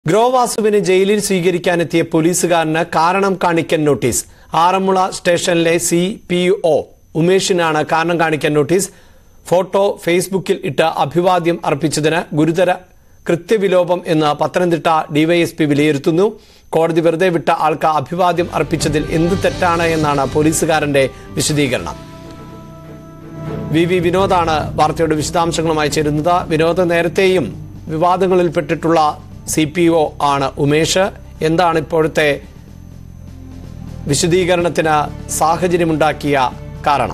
ഗ്രോവാസുവിന് ജയിലിൽ സ്വീകരിക്കാനെത്തിയ പോലീസുകാരന് കാരണം കാണിക്കൽ നോട്ടീസ് ആറന്മുള സ്റ്റേഷനിലെ സി പി ഒ ഉമേഷിനാണ് കാരണം കാണിക്കൽ നോട്ടീസ് ഫോട്ടോ ഫേസ്ബുക്കിൽ ഇട്ട് അഭിവാദ്യം അർപ്പിച്ചതിന് ഗുരുതര കൃത്യവിലോപം എന്ന് പത്തനംതിട്ട ഡിവൈഎസ്പി വിലയിരുത്തുന്നു കോടതി വെറുതെ വിട്ട ആൾക്ക് അഭിവാദ്യം അർപ്പിച്ചതിൽ എന്ത് തെറ്റാണ് എന്നാണ് പോലീസുകാരന്റെ വിശദീകരണം വി വി വിനോദാണ് വാർത്തയുടെ വിശദാംശങ്ങളുമായി ചേരുന്നത് വിനോദ് നേരത്തെയും വിവാദങ്ങളിൽപ്പെട്ടിട്ടുള്ള സി പി ഒ ആണ് ഉമേഷ് എന്താണ് ഇപ്പോഴത്തെ വിശദീകരണത്തിന് സാഹചര്യമുണ്ടാക്കിയ കാരണം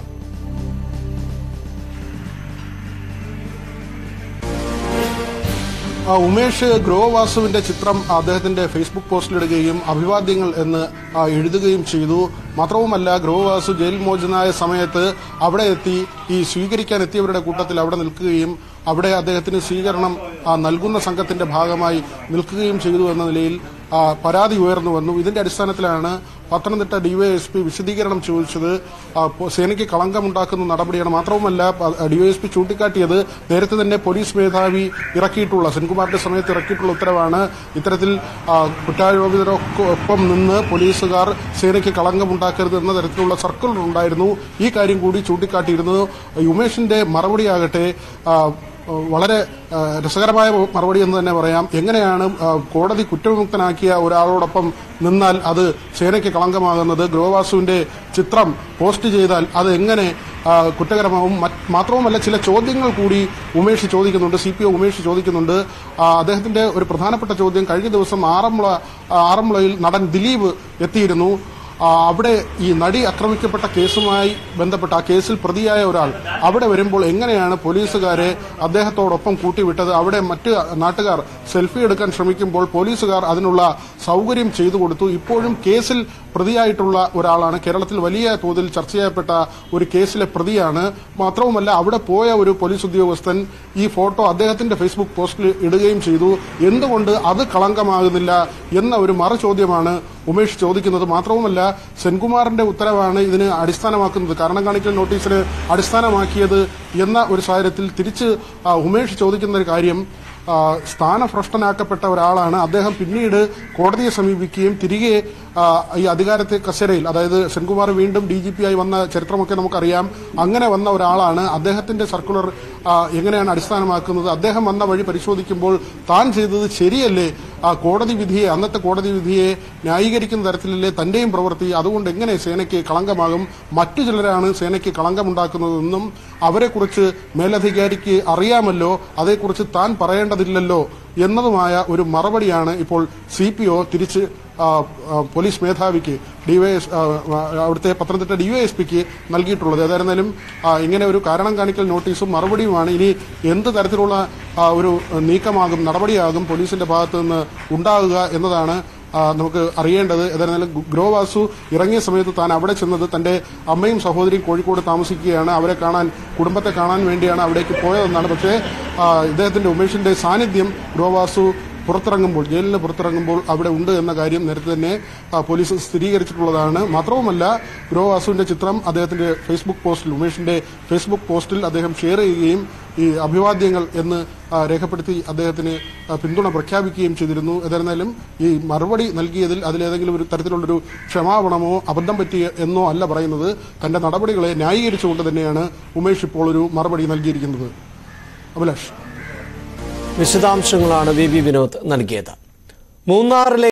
ആ, ഉമേഷ് ഗ്രോവാസുവിന്റെ ചിത്രം അദ്ദേഹത്തിന്റെ ഫേസ്ബുക്ക് പോസ്റ്റിലിടുകയും അഭിവാദ്യങ്ങൾ എന്ന് ആ, എഴുതുകയും ചെയ്തു മാത്രവുമല്ല ഗ്രോവാസു ജയിൽ മോചനായ സമയത്ത് അവിടെ എത്തി ഈ സ്വീകരിക്കാൻ എത്തിയവരുടെ കൂട്ടത്തിൽ അവിടെ നിൽക്കുകയും അവിടെ അദ്ദേഹത്തിന് സ്വീകരണം ആ, നൽകുന്ന സംഘത്തിന്റെ ഭാഗമായി നിൽക്കുകയും ചെയ്തു എന്ന നിലയിൽ ആ, പരാതി ഉയർന്നു വന്നു ഇതിന്റെ അടിസ്ഥാനത്തിലാണ് പത്തനംതിട്ട ഡിവൈഎസ്പി വിശദീകരണം ചോദിച്ചത് ആ, പോ- സേനയ്ക്ക് കളങ്കമുണ്ടാക്കുന്ന നടപടിയാണ് മാത്രവുമല്ല പ- ഡിവൈഎസ്പി ചൂണ്ടിക്കാട്ടിയത് നേരത്തെ തന്നെ പോലീസ് മേധാവി ഇറക്കിയിട്ടുള്ള സെൻകുമാറിന്റെ സമയത്ത് ഇറക്കിയിട്ടുള്ള ഉത്തരവാണ് ഇത്തരത്തിൽ ആ, കുറ്റാരോപിതരൊപ്പം നിന്ന് പോലീസുകാർ സേനയ്ക്ക് കളങ്കമുണ്ടാക്കരുത് എന്ന തരത്തിലുള്ള സർക്കുലർ ഉണ്ടായിരുന്നു ഈ കാര്യം കൂടി ചൂണ്ടിക്കാട്ടിയിരുന്നു ഉമേഷിന്റെ മറുപടിയാകട്ടെ ആ, വളരെ ആ, രസകരമായ മറുപടി എന്ന് തന്നെ പറയാം എങ്ങനെയാണ് ആ, കോടതി കുറ്റവിമുക്തനാക്കിയ ഒരാളോടൊപ്പം നിന്നാൽ അത് സേനയ്ക്ക് കളങ്കമാകുന്നത് ഗ്രോവാസുവിന്റെ ചിത്രം പോസ്റ്റ് ചെയ്താൽ അത് എങ്ങനെ ആ, കുറ്റകരമാവും മറ്റ് മാത്രവുമല്ല ചില ചോദ്യങ്ങൾ കൂടി ഉമേഷ് ചോദിക്കുന്നുണ്ട് സി പി ഒ ഉമേഷ് ചോദിക്കുന്നുണ്ട് ആ, അദ്ദേഹത്തിന്റെ ഒരു പ്രധാനപ്പെട്ട ചോദ്യം കഴിഞ്ഞ ദിവസം ആറന്മുള ആറന്മുളയിൽ നടൻ ദിലീപ് എത്തിയിരുന്നു ആ, അവിടെ ഈ നടി ആക്രമിക്കപ്പെട്ട കേസുമായി ബന്ധപ്പെട്ട ആ കേസിൽ പ്രതിയായ ഒരാൾ അവിടെ വരുമ്പോൾ എങ്ങനെയാണ് പോലീസുകാരെ അദ്ദേഹത്തോടൊപ്പം കൂട്ടിവിട്ടത് അവിടെ മറ്റ് നാട്ടുകാർ സെൽഫി എടുക്കാൻ ശ്രമിക്കുമ്പോൾ പോലീസുകാർ അതിനുള്ള സൗകര്യം ചെയ്തു കൊടുത്തു ഇപ്പോഴും കേസിൽ പ്രതിയായിട്ടുള്ള ഒരാളാണ് കേരളത്തിൽ വലിയ തോതിൽ ചർച്ച ചെയ്യപ്പെട്ട ഒരു കേസിലെ പ്രതിയാണ് മാത്രവുമല്ല അവിടെ പോയ ഒരു പോലീസ് ഉദ്യോഗസ്ഥൻ ഈ ഫോട്ടോ അദ്ദേഹത്തിന്റെ ഫേസ്ബുക്ക് പോസ്റ്റിൽ ഇടുകയും ചെയ്തു എന്തുകൊണ്ട് അത് കളങ്കമാകുന്നില്ല എന്ന ഒരു മറു ചോദ്യമാണ് ഉമേഷ് ചോദിക്കുന്നത് മാത്രവുമല്ല സെൻകുമാറിന്റെ ഉത്തരവാണ് ഇതിന് അടിസ്ഥാനമാക്കുന്നത് കാരണം കാണിക്കൽ നോട്ടീസിന് അടിസ്ഥാനമാക്കിയത് എന്ന ഒരു സാഹചര്യത്തിൽ തിരിച്ച് ആ, ഉമേഷ് ചോദിക്കുന്ന ഒരു കാര്യം ആ, സ്ഥാനഭ്രഷ്ടനാക്കപ്പെട്ട ഒരാളാണ് അദ്ദേഹം പിന്നീട് കോടതിയെ സമീപിക്കുകയും തിരികെ ആ, ഈ അധികാരത്തെ കസേരയിൽ അതായത് സെൻകുമാർ വീണ്ടും ഡി ജി പി ആയി വന്ന ചരിത്രമൊക്കെ നമുക്കറിയാം അങ്ങനെ വന്ന ഒരാളാണ് അദ്ദേഹത്തിന്റെ സർക്കുലർ ആ, എങ്ങനെയാണ് അടിസ്ഥാനമാക്കുന്നത് അദ്ദേഹം വന്ന വഴി പരിശോധിക്കുമ്പോൾ താൻ ചെയ്തത് ശരിയല്ലേ ആ കോടതി വിധിയെ അന്നത്തെ കോടതി വിധിയെ ന്യായീകരിക്കുന്ന തരത്തിലല്ലേ തന്റെയും പ്രവൃത്തി അതുകൊണ്ട് എങ്ങനെ സേനയ്ക്ക് കളങ്കമാകും മറ്റു ചിലരാണ് സേനയ്ക്ക് കളങ്കമുണ്ടാക്കുന്നതെന്നും അവരെക്കുറിച്ച് മേലധികാരിക്ക് അറിയാമല്ലോ അതേക്കുറിച്ച് താൻ പറയേണ്ടതില്ലല്ലോ എന്നതുമായ ഒരു മറുപടിയാണ് ഇപ്പോൾ സി പി ഒ തിരിച്ച് ആ, ആ, പോലീസ് മേധാവിക്ക് ഡിവൈഎസ് ആ, ആ, അവിടുത്തെ പത്തനംതിട്ട ഡിവൈഎസ്പിക്ക് നൽകിയിട്ടുള്ളത് ഏതായിരുന്നാലും ആ, ഇങ്ങനെ ഒരു കാരണം കാണിക്കൽ നോട്ടീസും മറുപടിയുമാണ് ഇനി എന്ത് തരത്തിലുള്ള ആ, ഒരു നീക്കമാകും നടപടിയാകും പോലീസിന്റെ ഭാഗത്ത് നിന്ന് ഉണ്ടാകുക എന്നതാണ് ആ, നമുക്ക് അറിയേണ്ടത് ഏതായിരുന്നാലും ഗു- ഗ്രോവാസു ഇറങ്ങിയ സമയത്ത് താൻ അവിടെ ചെന്നത് തന്റെ അമ്മയും സഹോദരിയും കോഴിക്കോട് താമസിക്കുകയാണ് അവരെ കാണാൻ കുടുംബത്തെ കാണാൻ വേണ്ടിയാണ് അവിടേക്ക് പോയതെന്നാണ് പക്ഷേ ആ, ഇദ്ദേഹത്തിന്റെ ഉമേഷിന്റെ സാന്നിധ്യം ഗ്രോവാസു പുറത്തിറങ്ങുമ്പോൾ ജയിലിന് പുറത്തിറങ്ങുമ്പോൾ അവിടെ ഉണ്ട് എന്ന കാര്യം നേരത്തെ തന്നെ ആ, പോലീസ് സ്ഥിരീകരിച്ചിട്ടുള്ളതാണ് മാത്രവുമല്ല ഗ്രോവാസുവിന്റെ ചിത്രം അദ്ദേഹത്തിന്റെ ഫേസ്ബുക്ക് പോസ്റ്റിൽ ഉമേഷിന്റെ ഫേസ്ബുക്ക് പോസ്റ്റിൽ അദ്ദേഹം ഷെയർ ചെയ്യുകയും ഈ അഭിവാദ്യങ്ങൾ എന്ന് ആ, രേഖപ്പെടുത്തി അദ്ദേഹത്തിന് ആ, പിന്തുണ പ്രഖ്യാപിക്കുകയും ചെയ്തിരുന്നു ഏതായിരുന്നാലും ഈ മറുപടി നൽകിയതിൽ അതിലേതെങ്കിലും ഒരു തരത്തിലുള്ളൊരു ക്ഷമാപണമോ അബദ്ധം പറ്റിയ എന്നോ അല്ല പറയുന്നത് തന്റെ നടപടികളെ ന്യായീകരിച്ചുകൊണ്ട് തന്നെയാണ് ഉമേഷ് ഇപ്പോൾ ഒരു മറുപടി നൽകിയിരിക്കുന്നത് അഭിലാഷ് വിശദാംശങ്ങളാണ് വി വി വിനോദ് നൽകിയത് മൂന്നാറിലെ